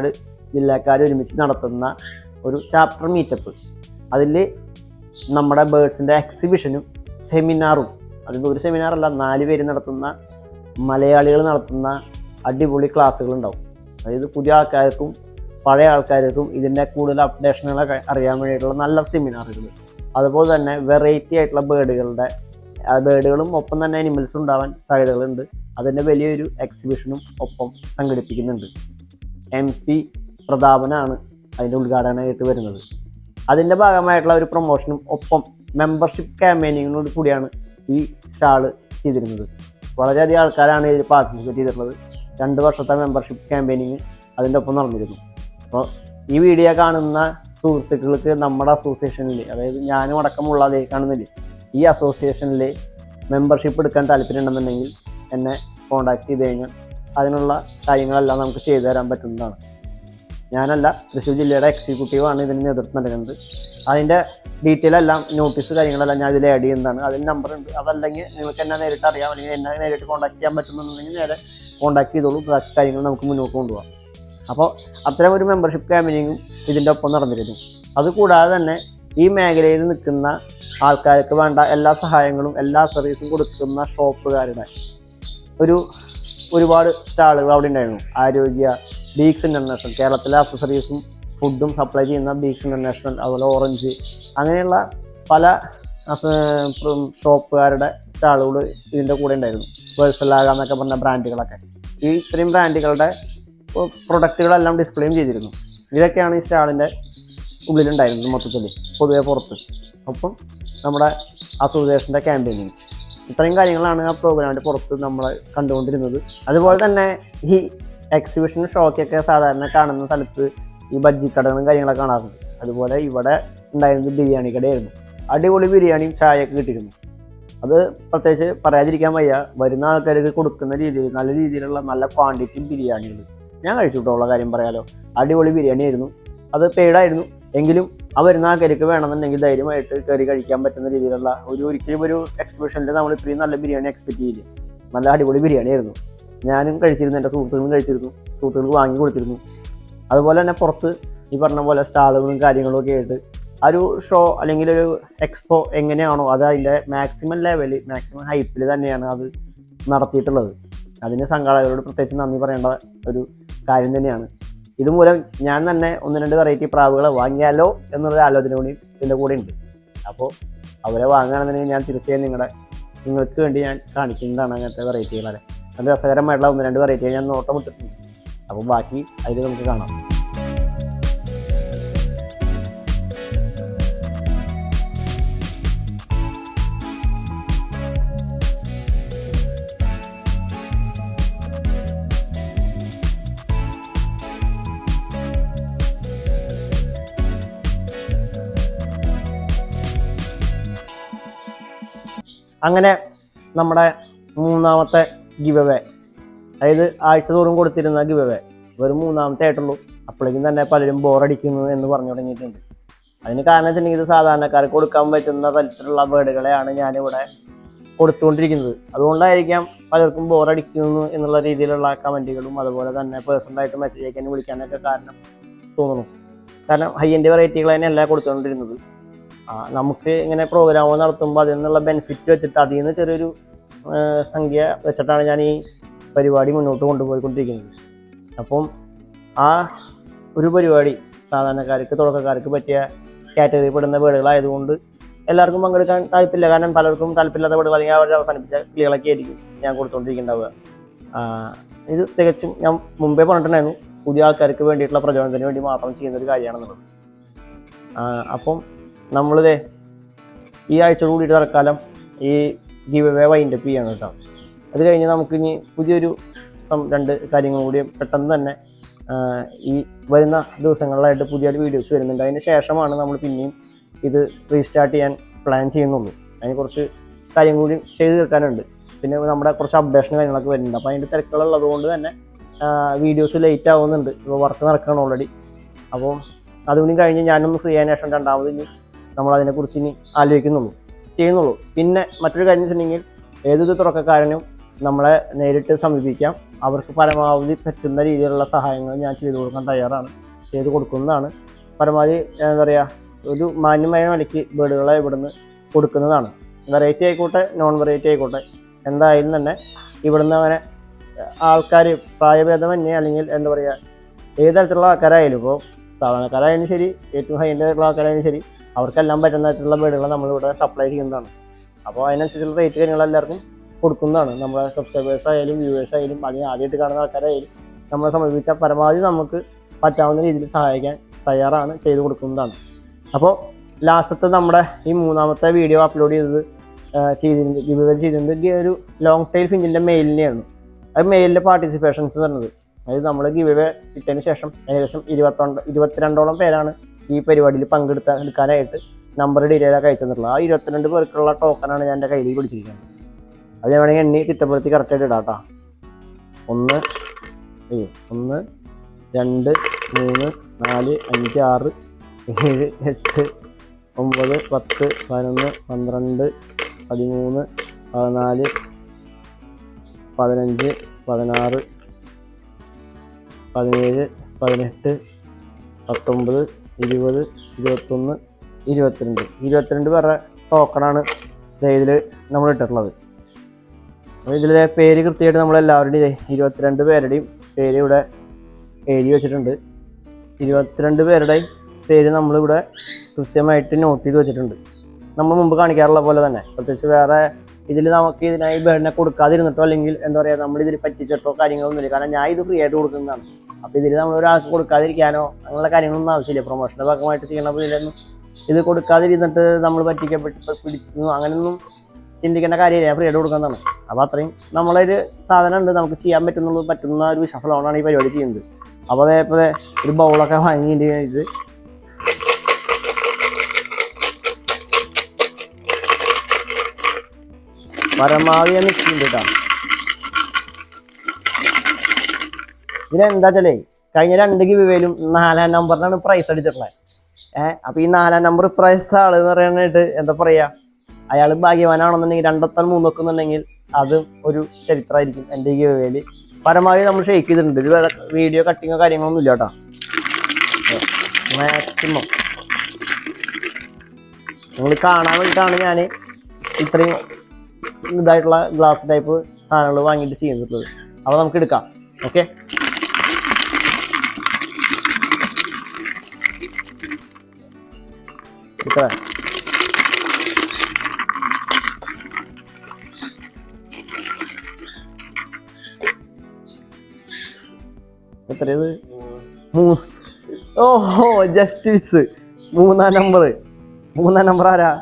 S1: ജില്ലക്കാർ ഒരുമിച്ച് നടത്തുന്ന ഒരു ചാപ്റ്റർ മീറ്റപ്പ് അതിൽ നമ്മുടെ ബേർഡ്സിൻ്റെ എക്സിബിഷനും സെമിനാറും അതിൽ ഒരു സെമിനാർ അല്ല നാല് പേര് നടത്തുന്ന മലയാളികൾ നടത്തുന്ന അടിപൊളി ക്ലാസ്സുകൾ ഉണ്ടാവും അതായത് പുതിയ ആൾക്കാർക്കും പഴയ ആൾക്കാർക്കും ഇതിൻ്റെ കൂടുതൽ അപ്ഡേഷനുകളൊക്കെ അറിയാൻ വേണ്ടിയിട്ടുള്ള നല്ല സെമിനാറുകൾ അതുപോലെ തന്നെ വെറൈറ്റി ആയിട്ടുള്ള ബേർഡുകളുടെ ബേർഡുകളും ഒപ്പം തന്നെ അനിമൽസും ഉണ്ടാവാൻ സാധ്യതകളുണ്ട് അതിൻ്റെ വലിയൊരു എക്സിബിഷനും ഒപ്പം സംഘടിപ്പിക്കുന്നുണ്ട് എം പി പ്രതാപനാണ് അതിൻ്റെ ഉദ്ഘാടനമായിട്ട് വരുന്നത് അതിൻ്റെ ഭാഗമായിട്ടുള്ള ഒരു പ്രൊമോഷനും ഒപ്പം മെമ്പർഷിപ്പ് ക്യാമ്പയിനിങ്ങിനോട് കൂടിയാണ് ഈ സ്റ്റാള് ചെയ്തിരുന്നത് വളരെയധികം ആൾക്കാരാണ് ഇതിൽ പാർട്ടിസിപ്പേറ്റ് ചെയ്തിട്ടുള്ളത് രണ്ട് വർഷത്തെ മെമ്പർഷിപ്പ് ക്യാമ്പയിനിങ് അതിൻ്റെ ഒപ്പം നടന്നിരുന്നു അപ്പോൾ ഈ വീഡിയോ കാണുന്ന സുഹൃത്തുക്കൾക്ക് നമ്മുടെ അസോസിയേഷനിൽ അതായത് ഞാനും അടക്കമുള്ള അതേ കാണുന്നില്ല ഈ അസോസിയേഷനിൽ മെമ്പർഷിപ്പ് എടുക്കാൻ താല്പര്യമുണ്ടെന്നുണ്ടെങ്കിൽ എന്നെ കോൺടാക്ട് ചെയ്ത് കഴിഞ്ഞാൽ അതിനുള്ള കാര്യങ്ങളെല്ലാം നമുക്ക് ചെയ്തു തരാൻ പറ്റുന്നതാണ് ഞാനല്ല തൃശ്ശൂർ ജില്ലയുടെ എക്സിക്യൂട്ടീവ് ആണ് ഇതിന് നേതൃത്വം നൽകുന്നത് അതിൻ്റെ ഡീറ്റെയിൽ എല്ലാം നോട്ടീസ് കാര്യങ്ങളെല്ലാം ഞാൻ ഇതിൽ ആഡ് ചെയ്യുന്നതാണ് അതിന് നമ്പർ ഉണ്ട് അതല്ലെങ്കിൽ നിങ്ങൾക്ക് എന്നെ നേരിട്ട് അറിയാം അല്ലെങ്കിൽ എന്നെ നേരിട്ട് കോൺടാക്ട് ചെയ്യാൻ പറ്റുന്നുണ്ടെങ്കിൽ നേരെ കോൺടാക്ട് ചെയ്തോളൂ ബാക്കി കാര്യങ്ങൾ നമുക്ക് മുന്നോട്ട് കൊണ്ടുപോകാം അപ്പോൾ അത്തരം ഒരു മെമ്പർഷിപ്പ് ക്യാമ്പയിനിങ്ങും ഇതിൻ്റെ ഒപ്പം നടന്നിരുന്നു അതുകൂടാതെ തന്നെ ഈ മേഖലയിൽ നിൽക്കുന്ന ആൾക്കാർക്ക് വേണ്ട എല്ലാ സഹായങ്ങളും എല്ലാ സർവീസും കൊടുക്കുന്ന ഷോപ്പുകാരുടെ ഒരു ഒരുപാട് സ്റ്റാളുകൾ അവിടെ ഉണ്ടായിരുന്നു ആരോഗ്യ ബീക്സ് ഇൻ്റർനാഷണൽ കേരളത്തിലെ അക്സസറീസും ഫുഡും സപ്ലൈ ചെയ്യുന്ന ബീക്സ് ഇൻ്റർനാഷണൽ അതുപോലെ ഓറഞ്ച് അങ്ങനെയുള്ള പല ഷോപ്പുകാരുടെ സ്റ്റാളുകൾ ഇതിൻ്റെ കൂടെ ഉണ്ടായിരുന്നു വേഴ്സലാഗ എന്നൊക്കെ പറഞ്ഞ ബ്രാൻഡുകളൊക്കെ ഈ ഇത്രയും ബ്രാൻഡുകളുടെ പ്രൊഡക്റ്റുകളെല്ലാം ഡിസ്പ്ലേയും ചെയ്തിരുന്നു ഇതൊക്കെയാണ് ഈ സ്റ്റാളിൻ്റെ ഉള്ളിലുണ്ടായിരുന്നത് മൊത്തത്തിൽ പൊതുവെ പുറത്ത് ഒപ്പം നമ്മുടെ അസോസിയേഷൻ്റെ ക്യാമ്പയിനിങ് ഇത്രയും കാര്യങ്ങളാണ് ആ പ്രോഗ്രാമിൻ്റെ പുറത്ത് നമ്മൾ കണ്ടുകൊണ്ടിരുന്നത് അതുപോലെ തന്നെ ഈ എക്സിബിഷൻ ഷോക്കൊക്കെ സാധാരണ കാണുന്ന സ്ഥലത്ത് ഈ ബജ്ജി കടകളും കാര്യങ്ങളൊക്കെ കാണാറുണ്ട് അതുപോലെ ഇവിടെ ഉണ്ടായിരുന്നത് ബിരിയാണി കടയായിരുന്നു അടിപൊളി ബിരിയാണിയും ചായയൊക്കെ കിട്ടിയിരുന്നു അത് പ്രത്യേകിച്ച് പറയാതിരിക്കാൻ വയ്യ വരുന്ന ആൾക്കാർക്ക് കൊടുക്കുന്ന രീതിയിൽ നല്ല രീതിയിലുള്ള നല്ല ക്വാണ്ടിറ്റി ബിരിയാണികൾ ഞാൻ കഴിച്ചു കേട്ടോ ഉള്ള കാര്യം പറയാലോ അടിപൊളി ബിരിയാണി ആയിരുന്നു അത് പെയ്ഡായിരുന്നു എങ്കിലും ആ വരുന്ന ആൾക്കാർക്ക് വേണമെന്നുണ്ടെങ്കിൽ ധൈര്യമായിട്ട് കയറി കഴിക്കാൻ പറ്റുന്ന രീതിയിലുള്ള ഒരു ഒരിക്കലും ഒരു എക്സിബിഷനിൽ നമ്മൾ ഇത്രയും നല്ല ബിരിയാണി എക്സ്പെക്ട് ചെയ്യില്ല നല്ല അടിപൊളി ബിരിയാണി ആയിരുന്നു ഞാനും കഴിച്ചിരുന്നു എൻ്റെ സുഹൃത്തുക്കളും കഴിച്ചിരുന്നു സുഹൃത്തുക്കൾക്ക് വാങ്ങി കൊടുത്തിരുന്നു അതുപോലെ തന്നെ പുറത്ത് ഈ പറഞ്ഞ പോലെ സ്റ്റാളുകളും കാര്യങ്ങളും ഒക്കെ ആയിട്ട് ആ ഒരു ഷോ അല്ലെങ്കിൽ ഒരു എക്സ്പോ എങ്ങനെയാണോ അത് അതിൻ്റെ മാക്സിമം ലെവലിൽ മാക്സിമം ഹൈപ്പിൽ തന്നെയാണ് അത് നടത്തിയിട്ടുള്ളത് അതിന് സംഘാടകരോട് പ്രത്യേകിച്ച് നന്ദി പറയേണ്ട ഒരു കാര്യം തന്നെയാണ് ഇതുമൂലം ഞാൻ തന്നെ ഒന്ന് രണ്ട് വെറൈറ്റി പ്രാവുകളെ വാങ്ങിയാലോ എന്നുള്ള ആലോചന കൂടി ഇതിൻ്റെ കൂടെ ഉണ്ട് അപ്പോൾ അവരെ വാങ്ങുകയാണെന്നുണ്ടെങ്കിൽ ഞാൻ തീർച്ചയായും നിങ്ങളുടെ നിങ്ങൾക്ക് വേണ്ടി ഞാൻ കാണിക്കുന്നതാണ് അങ്ങനത്തെ വെറൈറ്റികളെ അത് രസകരമായിട്ടുള്ള ഒന്ന് രണ്ട് വെറൈറ്റികൾ ഞാൻ നോട്ടം ഇട്ടിട്ടുണ്ട് അപ്പോൾ ബാക്കി അതിൽ നമുക്ക് കാണാം അങ്ങനെ നമ്മുടെ മൂന്നാമത്തെ ഗിവ് അവേ അതായത് ആഴ്ച തോറും കൊടുത്തിരുന്ന ഗിവ് അവേ വെറും മൂന്നാമത്തെ ആയിട്ടുള്ളൂ അപ്പോഴേക്കും തന്നെ പലരും ബോറടിക്കുന്നു എന്ന് പറഞ്ഞു തുടങ്ങിയിട്ടുണ്ട് അതിന് കാരണം വെച്ചിട്ടുണ്ടെങ്കിൽ ഇത് സാധാരണക്കാർക്ക് കൊടുക്കാൻ പറ്റുന്ന തരത്തിലുള്ള വേർഡുകളെയാണ് ഞാനിവിടെ കൊടുത്തുകൊണ്ടിരിക്കുന്നത് അതുകൊണ്ടായിരിക്കാം പലർക്കും ബോറടിക്കുന്നു എന്നുള്ള രീതിയിലുള്ള കമൻറ്റുകളും അതുപോലെ തന്നെ പേഴ്സണലായിട്ട് മെസ്സേജ് അയക്കാനും വിളിക്കാനൊക്കെ കാരണം തോന്നുന്നു കാരണം ഹൈ എൻഡ് വെറൈറ്റികൾ തന്നെയല്ല കൊടുത്തുകൊണ്ടിരുന്നത് ആ, നമുക്ക് ഇങ്ങനെ പ്രോഗ്രാമുകൾ നടത്തുമ്പോൾ അതിൽ നിന്നുള്ള ബെനിഫിറ്റ് വെച്ചിട്ട് അതിൽ നിന്ന് ചെറിയൊരു ആ, സംഖ്യ വെച്ചിട്ടാണ് ഞാൻ ഈ പരിപാടി മുന്നോട്ട് കൊണ്ടുപോയിക്കൊണ്ടിരിക്കുന്നത് അപ്പം ആ ഒരു പരിപാടി സാധാരണക്കാർക്ക് തുടക്കക്കാർക്ക് പറ്റിയ കാറ്റഗറി പെടുന്ന വീടുകളായതുകൊണ്ട് എല്ലാവർക്കും പങ്കെടുക്കാൻ താല്പര്യമില്ല കാരണം പലർക്കും താല്പര്യമില്ലാത്ത വീടുകൾ അല്ലെങ്കിൽ അവർ അവസാനിപ്പിച്ച കിളികളൊക്കെ ആയിരിക്കും ഞാൻ കൊടുത്തുകൊണ്ടിരിക്കുന്നുണ്ടാവുക ആ, ഇത് തികച്ചും ഞാൻ മുമ്പേ പറഞ്ഞിട്ടുണ്ടായിരുന്നു പുതിയ ആൾക്കാർക്ക് വേണ്ടിയിട്ടുള്ള പ്രചോദനത്തിന് വേണ്ടി മാത്രം ചെയ്യുന്ന ഒരു കാര്യമാണെന്നുള്ളത് ആ, അപ്പം നമ്മളിതേ ഈ ആഴ്ച കൂടിയിട്ട് തൽക്കാലം ഈ ഗീവ് അവേ വൈൻഡപ്പ് ചെയ്യണം കേട്ടോ അത് കഴിഞ്ഞ് നമുക്ക് ഇനി പുതിയൊരു സം- രണ്ട് കാര്യങ്ങൾ കൂടി പെട്ടെന്ന് തന്നെ ആ, ഈ വരുന്ന ദിവസങ്ങളിലായിട്ട് പുതിയ വീഡിയോസ് വരുന്നുണ്ട് അതിന് ശേഷമാണ് നമ്മൾ പിന്നെയും ഇത് റീസ്റ്റാർട്ട് ചെയ്യാൻ പ്ലാൻ ചെയ്യുന്നുള്ളൂ അതിന് കുറച്ച് കാര്യം കൂടി ചെയ്ത് തീർക്കാനുണ്ട് പിന്നെ നമ്മുടെ കുറച്ച് അപ്ഡേഷൻ കാര്യങ്ങളൊക്കെ വരുന്നുണ്ട് അപ്പോൾ അതിൻ്റെ തിരക്കുകളുള്ളത് കൊണ്ട് തന്നെ വീഡിയോസ് ലേറ്റ് ആവുന്നുണ്ട് ഇപ്പോൾ വർക്ക് നടക്കുകയാണ് ഓൾറെഡി അപ്പോൾ അതുകൂടി കഴിഞ്ഞ് ഞാനൊന്ന് ഫ്രീ ആയതിനു ശേഷം രണ്ടാമത് ഇനി നമ്മൾ അതിനെക്കുറിച്ച് ഇനി ആലോചിക്കുന്നുള്ളൂ ചെയ്യുന്നുള്ളൂ പിന്നെ മറ്റൊരു കാര്യം വെച്ചിട്ടുണ്ടെങ്കിൽ ഏതൊരു തുടക്കക്കാരനും നമ്മളെ നേരിട്ട് സമീപിക്കാം അവർക്ക് പരമാവധി പറ്റുന്ന രീതിയിലുള്ള സഹായങ്ങൾ ഞാൻ ചെയ്തു കൊടുക്കാൻ തയ്യാറാണ് ചെയ്ത് കൊടുക്കുന്നതാണ് പരമാവധി എന്താ പറയുക ഒരു മാന്യമായ വിലയ്ക്ക് ബേഡുകളെ ഇവിടുന്ന് കൊടുക്കുന്നതാണ് വെറൈറ്റി ആയിക്കോട്ടെ നോൺ വെറൈറ്റി ആയിക്കോട്ടെ എന്തായാലും തന്നെ ഇവിടുന്ന് അങ്ങനെ ആൾക്കാർ പ്രായഭേദമന്യേ അല്ലെങ്കിൽ എന്താ പറയുക ഏത് തരത്തിലുള്ള ആൾക്കാരായാലും ഇപ്പോൾ സാധാരണക്കാരായാലും ശരി ഏറ്റവും ഹൈ ഉള്ള ആൾക്കാരായാലും ശരി അവർക്കെല്ലാം പറ്റുന്ന തരത്തിലുള്ള ബേഡുകൾ നമ്മളിവിടെ സപ്ലൈ ചെയ്യുന്നതാണ് അപ്പോൾ അതിനനുസരിച്ചുള്ള റേറ്റ് കാര്യങ്ങൾ എല്ലാവർക്കും കൊടുക്കുന്നതാണ് നമ്മുടെ സബ്സ്ക്രൈബേഴ്സ് ആയാലും വ്യൂവേഴ്സ് ആയാലും അതിന് ആദ്യമായിട്ട് കാണുന്ന ആൾക്കാരായാലും നമ്മളെ സമീപിച്ച പരമാവധി നമുക്ക് പറ്റാവുന്ന രീതിയിൽ സഹായിക്കാൻ തയ്യാറാണ് ചെയ്ത് കൊടുക്കുന്നതാണ് അപ്പോൾ ലാസ്റ്റത്തെ നമ്മുടെ ഈ മൂന്നാമത്തെ വീഡിയോ അപ്ലോഡ് ചെയ്തത് ആ, ചെയ്തിരുന്നത് ഗിവ് ചെയ്തിരുന്നത് ഗി- ഒരു ലോങ് ടൈൽ ഫിഞ്ചിൻ്റെ മെയിലിനെയാണ് അത് മെയിലിൻ്റെ പാർട്ടിസിപ്പേഷൻസ് പറഞ്ഞത് അതായത് നമ്മൾ ഗിവ് ഇട്ടതിന് ശേഷം ഏകദേശം ഇരുപത്തൊണ്ട് ഇരുപത്തിരണ്ടോളം പേരാണ് ഈ പരിപാടിയിൽ പങ്കെടുത്ത എടുക്കാനായിട്ട് നമ്പർ ഡീറ്റെയിൽ ഒക്കെ അയച്ചു തന്നിട്ടുള്ളത് ആ ഇരുപത്തിരണ്ട് പേർക്കുള്ള ടോക്കണാണ് ഞാൻ എൻ്റെ കയ്യിൽ പിടിച്ചിരിക്കുന്നത് അത് ഞാൻ വേണമെങ്കിൽ എണ്ണി തിട്ടപ്പെടുത്തി കറക്റ്റായിട്ട് ഇടാം കേട്ടോ ഒന്ന് അയ്യോ ഒന്ന് രണ്ട് മൂന്ന് നാല് അഞ്ച് ആറ് ഏഴ് എട്ട് ഒമ്പത് പത്ത് പതിനൊന്ന് പന്ത്രണ്ട് പതിമൂന്ന് പതിനാല് പതിനഞ്ച് പതിനാറ് പതിനേഴ് പതിനെട്ട് പത്തൊമ്പത് ഇരുപത് ഇരുപത്തൊന്ന് ഇരുപത്തിരണ്ട് ഇരുപത്തിരണ്ട് പേരുടെ ടോക്കണാണ് ഇതിൽ നമ്മൾ ഇട്ടിട്ടുള്ളത് അപ്പോൾ ഇതിൽ പേര് കൃത്യമായിട്ട് നമ്മൾ എല്ലാവരുടെയും ദേ ഇരുപത്തിരണ്ട് പേരുടെയും പേര് ഇവിടെ എഴുതി വെച്ചിട്ടുണ്ട് ഇരുപത്തിരണ്ട് പേരുടെയും പേര് നമ്മളിവിടെ കൃത്യമായിട്ട് നോട്ട് ചെയ്ത് വെച്ചിട്ടുണ്ട് നമ്മൾ മുമ്പ് കാണിക്കാറുള്ള പോലെ തന്നെ പ്രത്യേകിച്ച് വേറെ ഇതിൽ നമുക്ക് ഇതിനായി ബേഡിനെ കൊടുക്കാതിരുന്നിട്ടോ അല്ലെങ്കിൽ എന്താ പറയുക നമ്മൾ ഇതിൽ പറ്റിച്ചിട്ടോ കാര്യങ്ങളൊന്നുമില്ല കാരണം ഞാൻ ഇത് ഫ്രീ ആയിട്ട് കൊടുക്കുന്നതാണ് അപ്പോൾ ഇതിൽ നമ്മൾ ഒരാൾക്ക് കൊടുക്കാതിരിക്കാനോ അങ്ങനെയുള്ള കാര്യങ്ങളൊന്നും ആവശ്യമില്ല പ്രൊമോഷൻ്റെ ഭാഗമായിട്ട് ചെയ്യണപ്പോൾ ഇതിലൊന്നും ഇത് കൊടുക്കാതിരുന്നിട്ട് നമ്മൾ പറ്റിക്കപ്പെട്ട് പിടിക്കുന്നു അങ്ങനെയൊന്നും ചിന്തിക്കേണ്ട കാര്യമില്ല ഫ്രീ ആയിട്ട് കൊടുക്കുന്നതാണ് അപ്പോൾ അത്രയും നമ്മളൊരു സാധനം ഉണ്ട് നമുക്ക് ചെയ്യാൻ പറ്റുന്നുള്ളത് പറ്റുന്ന ഒരു വിശ്വാസമാണ് ഈ പരിപാടി ചെയ്യുന്നത് അപ്പോൾ അതേപോലെ ഒരു ബൗളൊക്കെ വാങ്ങിയിട്ട് ഇത് പരമാവധി ഞാൻ മിക്സ് ചെയ്യുന്നുണ്ട് കേട്ടോ ഇതിനെന്താ വെച്ചാലേ കഴിഞ്ഞ രണ്ട് ഗിവേലും നാലാം നമ്പറിനാണ് പ്രൈസ് അടിച്ചിട്ടുള്ളത് ഏഹ് അപ്പൊ ഈ നാലാം നമ്പർ പ്രൈസ് ആള് എന്ന് പറയാനായിട്ട് എന്താ പറയാ അയാൾ ഭാഗ്യവാനാണെന്നുണ്ടെങ്കിൽ രണ്ടൊത്താൽ മൂന്നൊക്കെന്നുണ്ടെങ്കിൽ അത് ഒരു ചരിത്രമായിരിക്കും എൻ്റെ ഈ ഗിവേല് പരമാവധി നമ്മൾ ഷെയ്ക്ക് ചെയ്തിട്ടുണ്ട് ഇത് വീഡിയോ കട്ടിങ്ങോ കാര്യങ്ങളൊന്നും ഇല്ല കേട്ടോ മാക്സിമം നിങ്ങൾ കാണാൻ വേണ്ടിയിട്ടാണ് ഞാൻ ഇത്രയും ഇതായിട്ടുള്ള ഗ്ലാസ് ടൈപ്പ് സാധനങ്ങൾ വാങ്ങിയിട്ട് ചെയ്യുന്നുള്ളത് അപ്പോൾ നമുക്ക് എടുക്കാം ഓക്കെ ഇത്ര എത്രയത് മൂന്ന് ഓഹോ ജസ്റ്റ് മിസ് മൂന്നാം നമ്പർ മൂന്നാം നമ്പർ ആരാ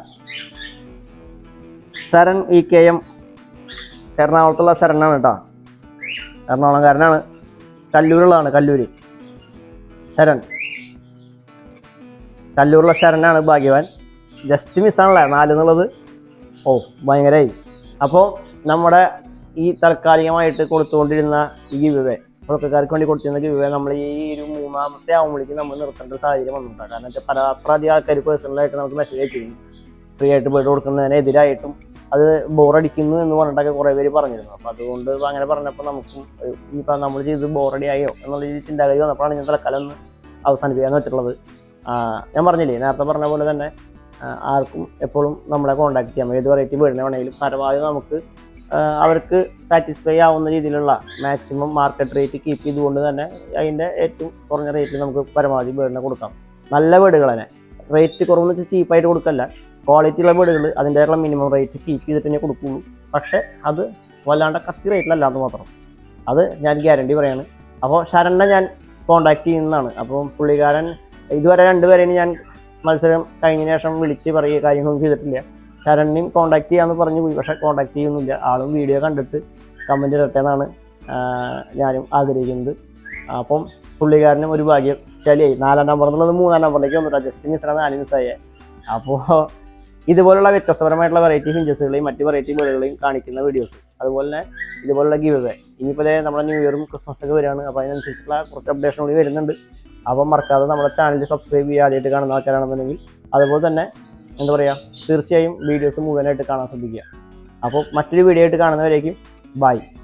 S1: ശരൺ ഇ കെ എം എറണാകുളത്തുള്ള ശരണാണ് കേട്ടോ എറണാകുളംകാരനാണ് കല്ലൂരുള്ളതാണ് കല്ലൂര് ശരൺ കല്ലൂരുള്ള ശരണാണ് ഭാഗ്യവാൻ ജസ്റ്റ് മിസ്സാണല്ലേ നാല് എന്നുള്ളത് ഓ ഭയങ്കരമായി അപ്പോൾ നമ്മുടെ ഈ താൽക്കാലികമായിട്ട് കൊടുത്തുകൊണ്ടിരുന്ന ഈ ഗിവ് തുടക്കക്കാർക്ക് വേണ്ടി കൊടുത്തിരുന്ന ഗിവ് നമ്മൾ ഈ ഒരു മൂന്നാമത്തെ ആവുമ്പോഴേക്കും നമ്മൾ നിർത്തേണ്ട ഒരു സാഹചര്യം വന്നിട്ടുണ്ട് കാരണം വെച്ചാൽ പല അത്ര അധികം ആൾക്കാർ പേഴ്സണലായിട്ട് നമുക്ക് മെസ്സേജ് അയച്ചിരുന്നു ഫ്രീ ആയിട്ട് ബേഡ് കൊടുക്കുന്നതിനെതിരായിട്ടും അത് ബോറടിക്കുന്നു എന്ന് പറഞ്ഞിട്ടൊക്കെ കുറേ പേര് പറഞ്ഞിരുന്നു അപ്പോൾ അതുകൊണ്ട് അങ്ങനെ പറഞ്ഞപ്പോൾ നമുക്കും ഏഹ്, ഇനിയിപ്പോൾ നമ്മൾ ചെയ്ത് ബോറടി ആയോ എന്നുള്ള ഈ ചിന്താഗതി വന്നപ്പോഴാണ് ഞാൻ തൽക്കാലം ഒന്ന് അവസാനിപ്പിക്കാന്ന് വെച്ചിട്ടുള്ളത് ആ, ഞാൻ പറഞ്ഞില്ലേ നേരത്തെ പറഞ്ഞ പോലെ തന്നെ ആ, ആർക്കും എപ്പോഴും നമ്മളെ കോൺടാക്ട് ചെയ്യാം ഏത് വെറൈറ്റി വീടിനെ വേണമെങ്കിലും പരമാവധി നമുക്ക് ആ, അവർക്ക് സാറ്റിസ്ഫൈ ആവുന്ന രീതിയിലുള്ള മാക്സിമം മാർക്കറ്റ് റേറ്റ് കീപ്പ് ചെയ്തുകൊണ്ട് തന്നെ അതിൻ്റെ ഏറ്റവും കുറഞ്ഞ റേറ്റിൽ നമുക്ക് പരമാവധി വീടിനെ കൊടുക്കാം നല്ല വീടുകൾ തന്നെ റേറ്റ് കുറവെന്ന് വെച്ചാൽ ചീപ്പായിട്ട് കൊടുക്കല്ല ക്വാളിറ്റി ഉള്ള വീടുകൾ അതിൻ്റെതായുള്ള മിനിമം റേറ്റ് കീപ്പ് ചെയ്തിട്ട് തന്നെ കൊടുക്കുള്ളൂ പക്ഷേ അത് വല്ലാണ്ട് കത്തി റേറ്റിലല്ലാന്ന് മാത്രം അത് ഞാൻ ഗ്യാരണ്ടി പറയാണ് അപ്പോൾ ശരണ്ണ ഞാൻ കോണ്ടാക്ട് ചെയ്യുന്നതാണ് അപ്പോൾ പുള്ളിക്കാരൻ ഇതുവരെ രണ്ടുപേരെയും ഞാൻ മത്സരം കഴിഞ്ഞതിന് ശേഷം വിളിച്ച് പറയുക കാര്യങ്ങളൊന്നും ചെയ്തിട്ടില്ല ശരണിനെയും കോണ്ടാക്ട് ചെയ്യാമെന്ന് പറഞ്ഞു പോയി പക്ഷേ കോണ്ടാക്ട് ചെയ്യുന്നില്ല ആളും വീഡിയോ കണ്ടിട്ട് കമൻറ്റ് ഇടട്ടെ എന്നാണ് ഞാനും ആഗ്രഹിക്കുന്നത് അപ്പം പുള്ളിക്കാരനും ഒരു ഭാഗ്യം ശരിയായി നാലാം നമ്പർ എന്നുള്ളത് മൂന്നാം നമ്പറിലേക്ക് വന്നിട്ട് ജസ്റ്റ് മിസ്സാണ് നാല് മിസ്സായേ അപ്പോൾ ഇതുപോലുള്ള വ്യത്യസ്തപരമായിട്ടുള്ള വെറൈറ്റി ഫിഞ്ചസുകളെയും മറ്റ് വെറൈറ്റി ബേഡുകളെയും കാണിക്കുന്ന വീഡിയോസ് അതുപോലെ തന്നെ ഇതുപോലുള്ള ഗീവ് വേ ഇനിയിപ്പോൾ ദേ നമ്മുടെ ന്യൂ ഇയറും ക്രിസ്മസ് ഒക്കെ വരികയാണ് അപ്പോൾ അതിനനുസരിച്ചുള്ള കുറച്ച് അപ്ഡേഷൻ കൂടി വരുന്നുണ്ട് അപ്പം മറക്കാതെ നമ്മുടെ ചാനൽ സബ്സ്ക്രൈബ് ചെയ്യുക ആദ്യമായിട്ട് കാണുന്ന ആൾക്കാരാണെന്നുണ്ടെങ്കിൽ അതുപോലെ തന്നെ എന്താ പറയുക തീർച്ചയായും വീഡിയോസ് മുഴുവനായിട്ട് കാണാൻ ശ്രദ്ധിക്കുക അപ്പോൾ മറ്റൊരു വീഡിയോ ആയിട്ട് കാണുന്നവരേക്കും ബൈ